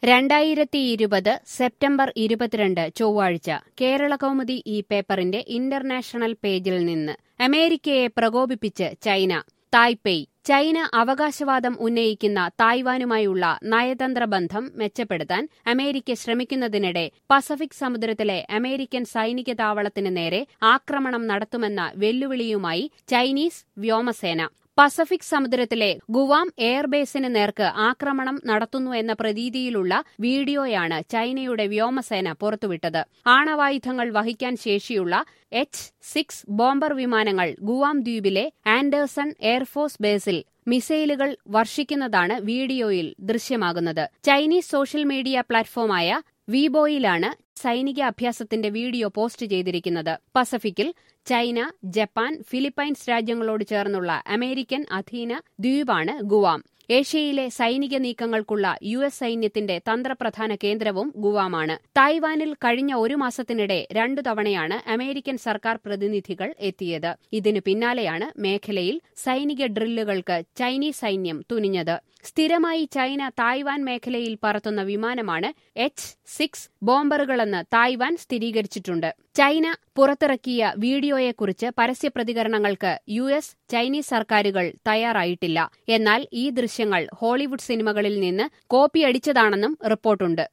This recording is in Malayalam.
രണ്ടായിരത്തി ഇരുപത് സെപ്റ്റംബർ ഇരുപത്തിരണ്ട് ചൊവ്വാഴ്ച കേരളകൗമുദി ഈ പേപ്പറിന്റെ ഇന്റർനാഷണൽ പേജിൽ നിന്ന് അമേരിക്കയെ പ്രകോപിപ്പിച്ച് ചൈന തായ്പേയ് ചൈന അവകാശവാദം ഉന്നയിക്കുന്ന തായ്വാനുമായുള്ള നയതന്ത്ര ബന്ധം മെച്ചപ്പെടുത്താൻ അമേരിക്ക ശ്രമിക്കുന്നതിനിടെ പസഫിക് സമുദ്രത്തിലെ അമേരിക്കൻ സൈനിക താവളത്തിന് നേരെ ആക്രമണം നടത്തുമെന്ന വെല്ലുവിളിയുമായി ചൈനീസ് വ്യോമസേന പസഫിക് സമുദ്രത്തിലെ ഗുവാം എയർബേസിന് നേർക്ക് ആക്രമണം നടത്തുന്നു എന്ന പ്രതീതിയിലുള്ള വീഡിയോയാണ് ചൈനയുടെ വ്യോമസേന പുറത്തുവിട്ടത് ആണവായുധങ്ങൾ വഹിക്കാൻ ശേഷിയുള്ള എച്ച് സിക്സ് ബോംബർ വിമാനങ്ങൾ ഗുവാം ദ്വീപിലെ ആൻഡേഴ്സൺ എയർഫോഴ്സ് ബേസിൽ മിസൈലുകൾ വർഷിക്കുന്നതാണ് വീഡിയോയിൽ ദൃശ്യമാകുന്നത് ചൈനീസ് സോഷ്യൽ മീഡിയ പ്ലാറ്റ്ഫോമായ വീബോയിലാണ് സൈനിക അഭ്യാസത്തിന്റെ വീഡിയോ പോസ്റ്റ് ചെയ്തിരിക്കുന്നത് പസഫിക്കിൽ ചൈന ജപ്പാൻ ഫിലിപ്പൈൻസ് രാജ്യങ്ങളോട് ചേർന്നുള്ള അമേരിക്കൻ അധീന ദ്വീപാണ് ഗുവാം ഏഷ്യയിലെ സൈനിക നീക്കങ്ങൾക്കുള്ള യു എസ് സൈന്യത്തിന്റെ തന്ത്രപ്രധാന കേന്ദ്രവും ഗുവാമാണ് തായ്വാനിൽ കഴിഞ്ഞ ഒരു മാസത്തിനിടെ രണ്ടു തവണയാണ് അമേരിക്കൻ സർക്കാർ പ്രതിനിധികൾ എത്തിയത് ഇതിനു പിന്നാലെയാണ് മേഖലയിൽ സൈനിക ഡ്രില്ലുകൾക്ക് ചൈനീസ് സൈന്യം തുനിഞ്ഞത് സ്ഥിരമായി ചൈന തായ്വാൻ മേഖലയിൽ പറത്തുന്ന വിമാനമാണ് എച്ച് സിക്സ് ബോംബറുകളെന്ന് തായ്വാൻ സ്ഥിരീകരിച്ചിട്ടുണ്ട് ചൈന പുറത്തിറക്കിയ വീഡിയോയെക്കുറിച്ച് പരസ്യ പ്രതികരണങ്ങൾക്ക് യു എസ് ചൈനീസ് സർക്കാരുകൾ തയ്യാറായിട്ടില്ല എന്നാൽ ഈ ദൃശ്യങ്ങൾ ഹോളിവുഡ് സിനിമകളിൽ നിന്ന് കോപ്പിയടിച്ചതാണെന്നും റിപ്പോർട്ടുണ്ട്